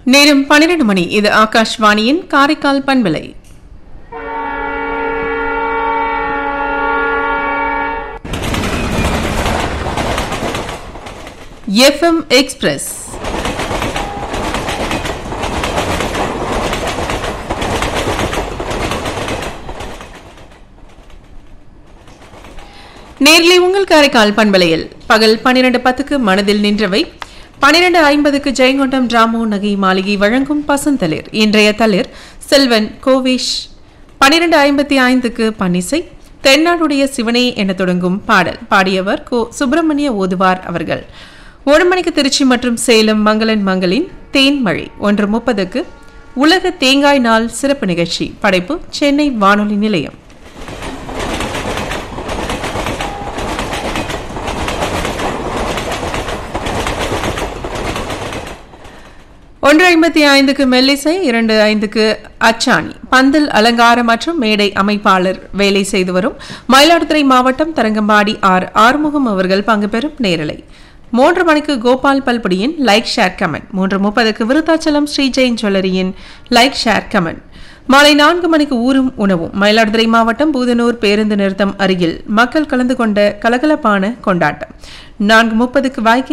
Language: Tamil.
நேரம் பன்னிரண்டு மணி இது ஆகாஷ்வாணியின் காரைக்கால் பண்பலை எஃப்எம் எக்ஸ்பிரஸ் நேர்களை உங்கள் காரைக்கால் பண்பலையில் பகல் பன்னிரண்டு பத்துக்கு மனதில் நின்றவை பன்னிரண்டு ஐம்பதுக்கு ஜெயங்கொண்டம் ராமோ நகை மாளிகை வழங்கும் பசந்தளிர் இன்றைய தளிர் செல்வன் கோவேஷ் பன்னிரண்டு ஐம்பத்தி ஐந்துக்கு பன்னிசை தென்னாடுடைய சிவனே என தொடங்கும் பாடல் பாடியவர் கோ சுப்பிரமணிய ஓதுவார் அவர்கள் ஒரு மணிக்கு திருச்சி மற்றும் சேலம் மங்களன் மங்களின் தேன்மழை ஒன்று முப்பதுக்கு உலக தேங்காய் நாள் சிறப்பு நிகழ்ச்சி படைப்பு சென்னை வானொலி நிலையம் ஒன்று ஐம்பத்தி ஐந்துக்கு மெல்லிசை இரண்டு ஐந்துக்கு அச்சாணி பந்தல் அலங்காரம் மற்றும் மேடை அமைப்பாளர் வேலை செய்து வரும் மயிலாடுதுறை மாவட்டம் தரங்கம்பாடி ஆர் ஆறுமுகம் அவர்கள் பங்கு பெறும் நேரலை மூன்று மணிக்கு கோபால் பல்படியின் லைக் ஷேர் கமெண்ட் மூன்று முப்பதுக்கு விருத்தாச்சலம் ஸ்ரீ ஜெயின் ஜுவல்லரியின் லைக் ஷேர் கமெண்ட் மாலை நான்கு மணிக்கு ஊரும் உணவும் மயிலாடுதுறை மாவட்டம் பூதனூர் பேருந்து நிறுத்தம் அருகில் மக்கள் கலந்து கொண்ட கலகலப்பான கொண்டாட்டம் நான்கு முப்பதுக்கு வாய்க்கு